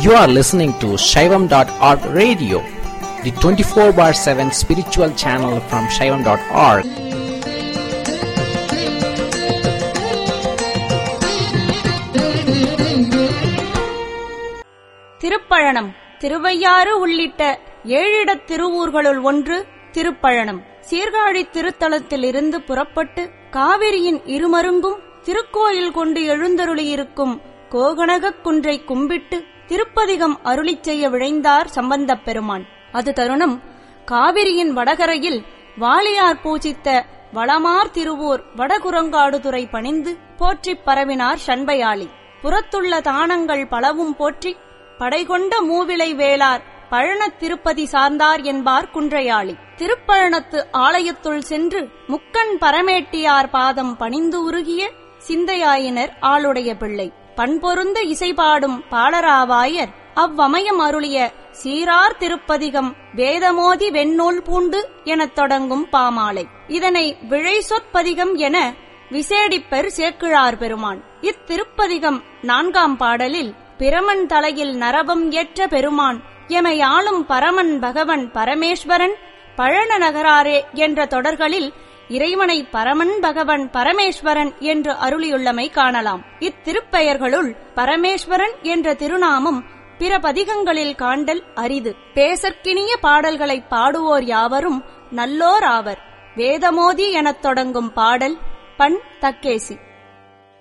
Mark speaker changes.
Speaker 1: You are listening to Shaivam.org radio, the 24 bar 7 spiritual channel from Shaivam.org.
Speaker 2: Thiruppazhanam Thiruvaiyaru உள்ளிட்ட ஏழிடத் திருவூர்களுள் ஒன்று திருப்பழனம் சீர்காழி திருத்தலத்திலிருந்து புறப்பட்டு காவிரியின் இருமருங்கும் திருக்கோயில் கொண்டு எழுந்தருளியிருக்கும் கோகனகக் குன்றை கும்பிட்டு திருப்பதிகம் அருளிச் செய்ய விழைந்தார் சம்பந்தப் பெருமான் அது தருணம் காவிரியின் வடகரையில் வாளியார் பூஜித்த வளமார் திருவூர் வடகுரங்காடுதுறை பணிந்து போற்றிப் பரவினார் சண்பையாளி புறத்துள்ள தானங்கள் பலவும் போற்றி படைகொண்ட மூவிலை வேளார் பழனத் திருப்பதி சார்ந்தார் என்பார் குன்றையாளி திருப்பழனத்து ஆலயத்துள் சென்று முக்கண் பரமேட்டியார் பாதம் பணிந்து உருகிய சிந்தையாயினர் ஆளுடைய பிள்ளை பண்பொருந்த இசைபாடும் பாலராவாயர் அவ்வமயம் அருளிய சீரார் திருப்பதிகம் வேதமோதி வெண்ணூல் பூண்டு எனத் தொடங்கும் பாமாலை இதனை விழை சொற்பதிகம் என விசேடிப்பர் சேக்கிழார் பெருமான் இத்திருப்பதிகம் நான்காம் பாடலில் பிரமன் தலையில் நரபம் ஏற்ற பெருமான் எமை ஆளும் பரமன் பகவன் பரமேஸ்வரன் பழன நகராரே என்ற தொடர்களில் இறைவனை பரமன் பகவன் பரமேஸ்வரன் என்று அருளியுள்ளமை காணலாம் இத்திருப்பெயர்களுள் பரமேஸ்வரன் என்ற திருநாமம் பிற பதிகங்களில் காண்டல் அரிது பேசற்கினிய பாடல்களை பாடுவோர் யாவரும் நல்லோர் ஆவர் வேதமோதி எனத் தொடங்கும் பாடல் பண் தக்கேசி